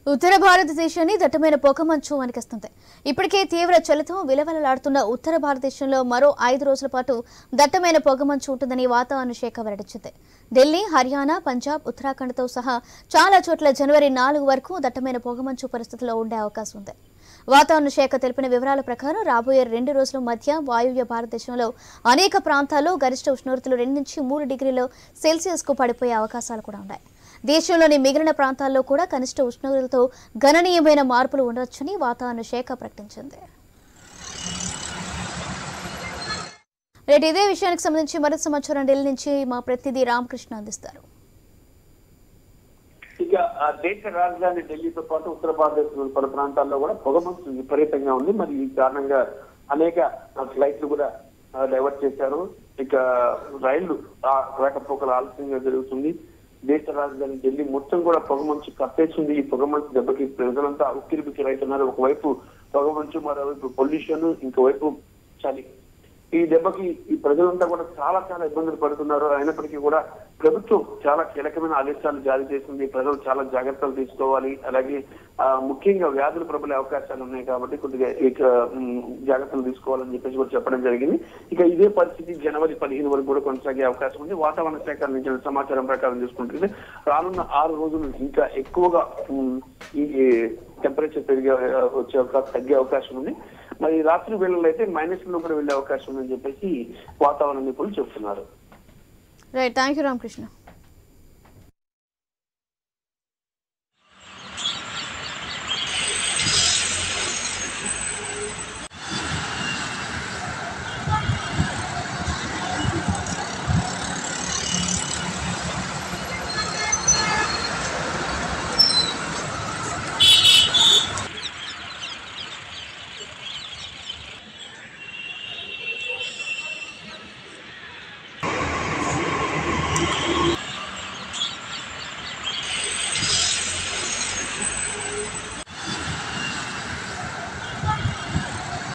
ఉత్తర భారతదేశాన్ని దట్టమైన పొగమంచు వణికిస్తుంది ఇప్పటికే తీవ్ర చలితో విలవలలాడుతున్న ఉత్తర భారతదేశంలో మరో ఐదు రోజుల పాటు దట్టమైన పొగమంచు ఉంటుందని వాతావరణ శాఖ వెల్లడించింది ఢిల్లీ హర్యానా పంజాబ్ ఉత్తరాఖండ్తో సహా చాలా చోట్ల జనవరి నాలుగు వరకు దట్టమైన పొగమంచు పరిస్థితిలో ఉండే అవకాశం ఉంది వాతావరణ శాఖ తెలిపిన వివరాల ప్రకారం రాబోయే రెండు రోజుల మధ్య వాయువ్య భారతదేశంలో అనేక ప్రాంతాల్లో గరిష్ట ఉష్ణోగ్రతలు రెండు నుంచి మూడు డిగ్రీల సెల్సియస్కు పడిపోయే అవకాశాలు కూడా ఉన్నాయి దేశంలోని మిగిలిన ప్రాంతాల్లో కూడా కనిష్ట ఉష్ణోగ్రతలతో గణనీయమైన మార్పులు ఉండవచ్చని వాతావరణ శాఖ ప్రకటించింది రేటు ఇదే విషయానికి సంబంధించి మరింత సమాచారం ఢిల్లీ నుంచి మా ప్రతినిధి రామకృష్ణ అందిస్తారు ఇక ఆ దేశ రాజధాని ఢిల్లీతో పాటు ఉత్తర భారతదేశంలోని పలు ప్రాంతాల్లో కూడా పొగమంచు విపరీతంగా ఉంది మరి ఈ కారణంగా అనేక ఆ, ఫ్లైట్లు కూడా ఆ, డైవర్ట్ చేశారు ఇక రైళ్లు ఆ రాకపోకలు ఆలస్యంగా జరుగుతుంది దేశ రాజధాని ఢిల్లీ మొత్తం కూడా పొగమంచు కప్పేసింది ఈ పొగమంచు దెబ్బకి ప్రజలంతా ఉక్కిరి బిక్కిరి అవుతున్నారు ఒకవైపు పొగమంచు మరోవైపు పొల్యూషన్ ఇంకోవైపు చలి ఈ దెబ్బకి ఈ ప్రజలంతా కూడా చాలా చాలా ఇబ్బందులు పడుతున్నారు అయినప్పటికీ కూడా ప్రభుత్వం చాలా కీలకమైన ఆదేశాలు జారీ చేసింది ప్రజలు చాలా జాగ్రత్తలు తీసుకోవాలి అలాగే ఆ, ముఖ్యంగా వ్యాధులు ప్రబలే అవకాశాలు ఉన్నాయి కాబట్టి కొద్దిగా ఇక ఉమ్, జాగ్రత్తలు తీసుకోవాలని చెప్పేసి కూడా చెప్పడం జరిగింది ఇక ఇదే పరిస్థితి జనవరి పదిహేను వరకు కూడా కొనసాగే అవకాశం ఉంది వాతావరణ శాఖ నుంచి సమాచారం ప్రకారం చూసుకుంటే రానున్న ఆరు రోజులు ఇంకా ఎక్కువగా ఉమ్, ఈ టెంపరేచర్ పెరిగే ఆ, వచ్చే అవకాశం తగ్గే అవకాశం ఉంది మరి రాత్రి వేళల్లో అయితే మైనస్ లో కూడా వెళ్లే అవకాశం ఉందని చెప్పేసి వాతావరణ నిపుణులు చెప్తున్నారు రైట్ థ్యాంక్ యూ రామకృష్ణ